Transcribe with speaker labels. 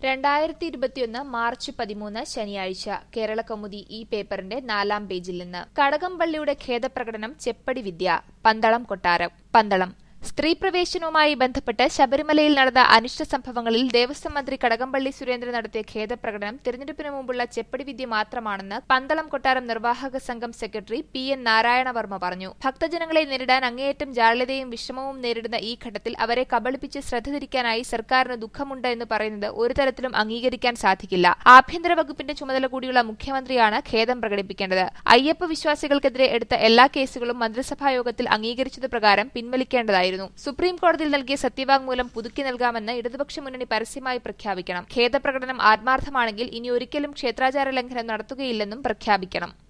Speaker 1: രണ്ടായിരത്തി ഇരുപത്തിയൊന്ന് മാർച്ച് പതിമൂന്ന് ശനിയാഴ്ച കേരള കൗമുദി ഈ പേപ്പറിന്റെ നാലാം പേജിൽ നിന്ന് കടകംപള്ളിയുടെ ഖേദപ്രകടനം ചെപ്പടി വിദ്യ പന്തളം കൊട്ടാരം പന്തളം സ്ത്രീ പ്രവേശനവുമായി ബന്ധപ്പെട്ട് ശബരിമലയിൽ നടന്ന അനിഷ്ട സംഭവങ്ങളിൽ ദേവസ്വം മന്ത്രി കടകംപള്ളി സുരേന്ദ്രൻ നടത്തിയ ഖേദപ്രകടനം തിരഞ്ഞെടുപ്പിന് മുമ്പുള്ള ചെപ്പടി വിദ്യ മാത്രമാണെന്ന് പന്തളം കൊട്ടാരം നിർവാഹക സംഘം സെക്രട്ടറി പി എൻ നാരായണവർമ്മ പറഞ്ഞു ഭക്തജനങ്ങളെ നേരിടാൻ അങ്ങേയറ്റം ജാള്യതയും വിഷമവും നേരിടുന്ന ഈ ഘട്ടത്തിൽ അവരെ കബളിപ്പിച്ച് ശ്രദ്ധ തിരിക്കാനായി സർക്കാരിന് ദുഃഖമുണ്ട് എന്ന് പറയുന്നത് ഒരു തരത്തിലും അംഗീകരിക്കാൻ സാധിക്കില്ല ആഭ്യന്തര വകുപ്പിന്റെ ചുമതല കൂടിയുള്ള മുഖ്യമന്ത്രിയാണ് ഖേദം പ്രകടിപ്പിക്കേണ്ടത് അയ്യപ്പ വിശ്വാസികൾക്കെതിരെ എടുത്ത എല്ലാ കേസുകളും മന്ത്രിസഭാ യോഗത്തിൽ അംഗീകരിച്ചത് പ്രകാരം പിൻവലിക്കേണ്ടതായിരുന്നു സുപ്രീം കോടതിയിൽ നൽകിയ സത്യവാങ്മൂലം പുതുക്കി നൽകാമെന്ന് ഇടതുപക്ഷ മുന്നണി പരസ്യമായി പ്രഖ്യാപിക്കണം ഖേദപ്രകടനം ആത്മാർത്ഥമാണെങ്കിൽ ഇനി ഒരിക്കലും ക്ഷേത്രാചാര ലംഘനം നടത്തുകയില്ലെന്നും പ്രഖ്യാപിക്കണം